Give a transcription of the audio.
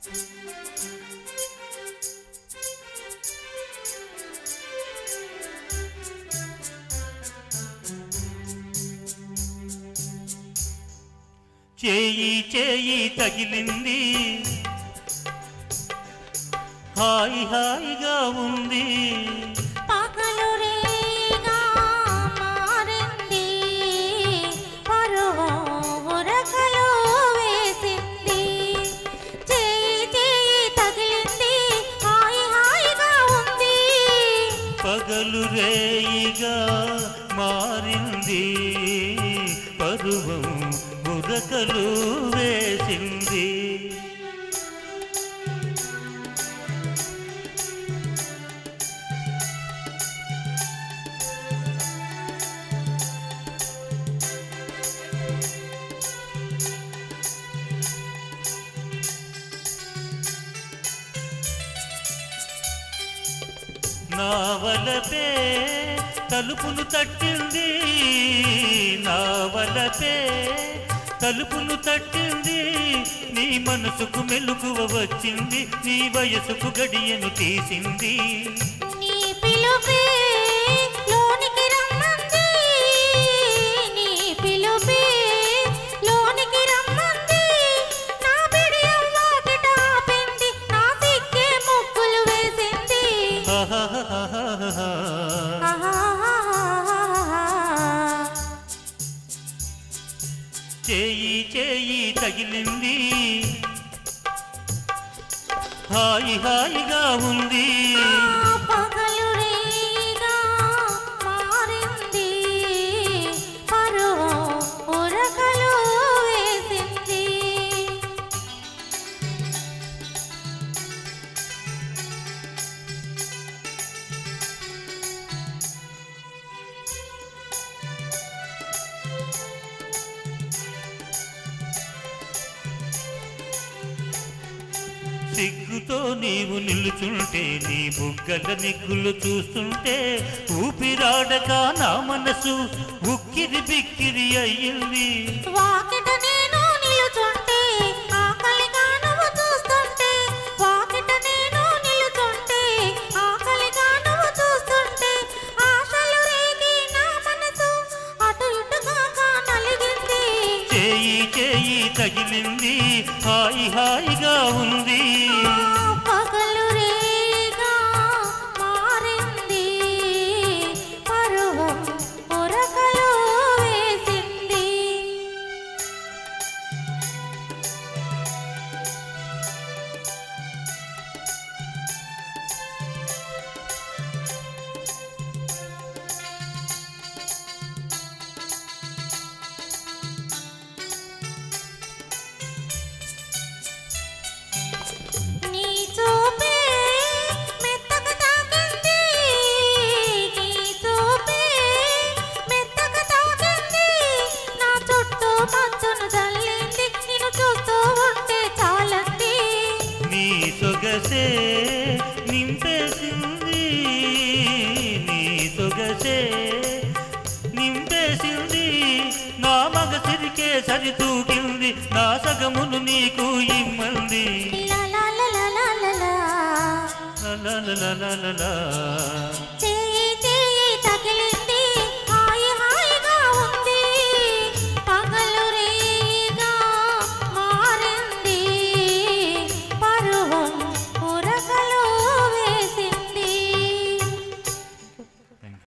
చేయి చేయి తగిలింది హాయి హాయిగా ఉంది పగలు రేగా మారింది పరువం ఉరకలు వేసింది చేయి చేయి తగిలింది హాయి హాయిగా ఉంది పగలు రేయిగా మారింది పరువం బురకలు వేసింది నావలపే తలుపును తట్టింది నావలపే తలుపును తట్టింది నీ మనసుకు మెలుకువ వచ్చింది నీ వయసుకు గడియను తీసింది నీ పిలుపే లోనికి రమ్మంది నీ పిలుపే లోనికి రమ్మంది నా బిడియం వాకిట ఆపింది నా సిక్కే ముక్కులు వేసింది ఆహాహాహాహా. ఆహాహాహాహా. చేయి చేయి తగిలింది హాయి హాయిగా ఉంది పగలు రేగా మారింది పరువం ఉరకలు వేసింది సిగ్గుతో నీవు నిలుచుంటే నీ బుగ్గల నిగ్గులు చూస్తుంటే ఊపిరాడక నా మనసు ఉక్కిరి బిక్కిరి అయ్యింది వాకిట నేను నిలుచుంటే ఆకలిగా నువ్వు చూస్తుంటే వాకిట నేను నిలుచుంటే ఆకలిగా నువ్వు చూస్తుంటే ఆశలు రేగి నా మనసు అటు ఇటుగా నలిగింది చేయి చేయి తగిలింది హాయి హాయిగా ఉంది పగలు రేగా మారింది పరువం ఉరకలు వేసింది నీ చూపే మెత్తగా తాకింది నీ చూపే మెత్తగా తాకింది నా చుట్టూ మచ్చును చల్లింది నిన్ను చూస్తూ ఉంటే చాలంది నీ సొగసే నింపేసింది నీ సొగసే నింపేసింది నా మగ సిరికే సరితూగింది నా సగమును నీకు ఇమ్మంది లా లా లా లా లా లా లా. లా లా లా లా లా లా. చే